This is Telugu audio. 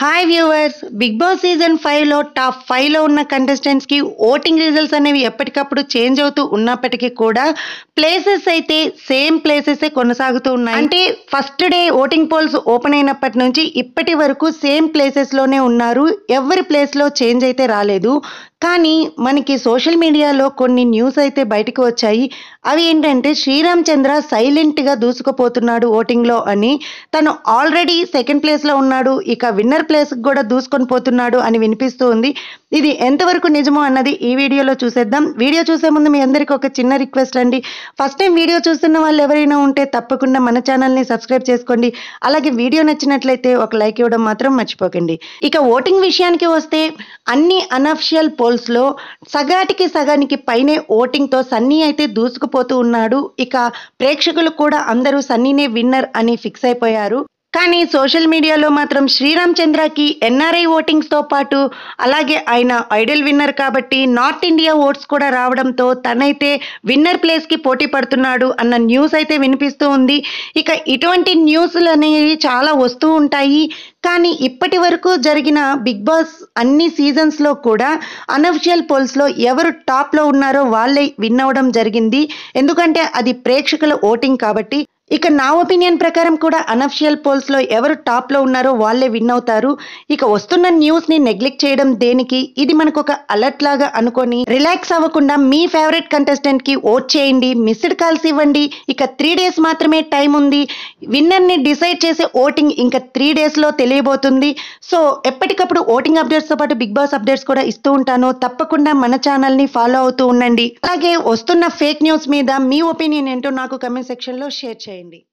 hi viewers Bigg Boss season ఫైవ్లో టాప్ ఫైవ్లో ఉన్న కంటెస్టెంట్స్కి ఓటింగ్ రిజల్ట్స్ అనేవి ఎప్పటికప్పుడు చేంజ్ అవుతూ ఉన్నప్పటికీ కూడా ప్లేసెస్ అయితే సేమ్ ప్లేసెసే కొనసాగుతూ ఉన్నాయి అంటే first day voting polls open అయినప్పటి నుంచి ఇప్పటి వరకు సేమ్ ప్లేసెస్లోనే ఉన్నారు ఎవరి ప్లేస్లో చేంజ్ అయితే రాలేదు కానీ మనకి సోషల్ మీడియాలో కొన్ని న్యూస్ అయితే బయటకు వచ్చాయి అవి ఏంటంటే శ్రీరామ్ చంద్ర సైలెంట్గా దూసుకుపోతున్నాడు ఓటింగ్లో అని తను ఆల్రెడీ సెకండ్ ప్లేస్లో ఉన్నాడు ఇక విన్నర్ ప్లేస్కి కూడా దూసుకొని పోతున్నాడు అని వినిపిస్తూ ఉంది ఇది ఎంతవరకు నిజమో అన్నది ఈ వీడియోలో చూసేద్దాం వీడియో చూసే ముందు మీ అందరికీ ఒక చిన్న రిక్వెస్ట్ అండి ఫస్ట్ టైం వీడియో చూస్తున్న వాళ్ళు ఎవరైనా ఉంటే తప్పకుండా మన ఛానల్ని సబ్స్క్రైబ్ చేసుకోండి అలాగే వీడియో నచ్చినట్లయితే ఒక లైక్ ఇవ్వడం మాత్రం మర్చిపోకండి ఇక ఓటింగ్ విషయానికి వస్తే అన్ని అనఫిషియల్ పోల్స్లో సగాటికి సగానికి పైనే ఓటింగ్తో సన్నీ అయితే దూసుకుపోతూ ఉన్నాడు ఇక ప్రేక్షకులు కూడా అందరూ సన్నీనే విన్నర్ అని ఫిక్స్ అయిపోయారు కానీ సోషల్ మీడియాలో మాత్రం శ్రీరామ్ చంద్రకి ఎన్ఆర్ఐ ఓటింగ్స్తో పాటు అలాగే ఆయన ఐడల్ విన్నర్ కాబట్టి నార్త్ ఇండియా ఓట్స్ కూడా రావడంతో తనైతే విన్నర్ ప్లేస్కి పోటీ పడుతున్నాడు అన్న న్యూస్ అయితే వినిపిస్తూ ఉంది ఇక ఇటువంటి న్యూస్లు అనేవి చాలా వస్తూ ఉంటాయి కానీ ఇప్పటి వరకు జరిగిన బిగ్ బాస్ అన్ని సీజన్స్లో కూడా అనఫిషియల్ పోల్స్లో ఎవరు టాప్లో ఉన్నారో వాళ్ళే విన్ అవ్వడం జరిగింది ఎందుకంటే అది ప్రేక్షకుల ఓటింగ్ కాబట్టి ఇక నా ఒపీనియన్ ప్రకారం కూడా అనఫిషియల్ పోల్స్లో ఎవరు టాప్లో ఉన్నారో వాళ్ళే విన్ అవుతారు ఇక వస్తున్న న్యూస్ని నెగ్లెక్ట్ చేయడం దేనికి ఇది మనకు ఒక అలర్ట్ లాగా అనుకొని రిలాక్స్ అవ్వకుండా మీ ఫేవరెట్ కంటెస్టెంట్కి ఓట్ చేయండి మిస్డ్ కాల్స్ ఇవ్వండి ఇక త్రీ డేస్ మాత్రమే టైం ఉంది విన్నర్ని డిసైడ్ చేసే ఓటింగ్ ఇంకా త్రీ డేస్లో తెలియబోతుంది సో ఎప్పటికప్పుడు ఓటింగ్ అప్డేట్స్తో పాటు బిగ్ బాస్ అప్డేట్స్ కూడా ఇస్తూ ఉంటాను తప్పకుండా మన ఛానల్ని ఫాలో అవుతూ ఉండండి అలాగే వస్తున్న ఫేక్ న్యూస్ మీద మీ ఒపీనియన్ ఏంటో నాకు కమెంట్ సెక్షన్లో షేర్ చేయండి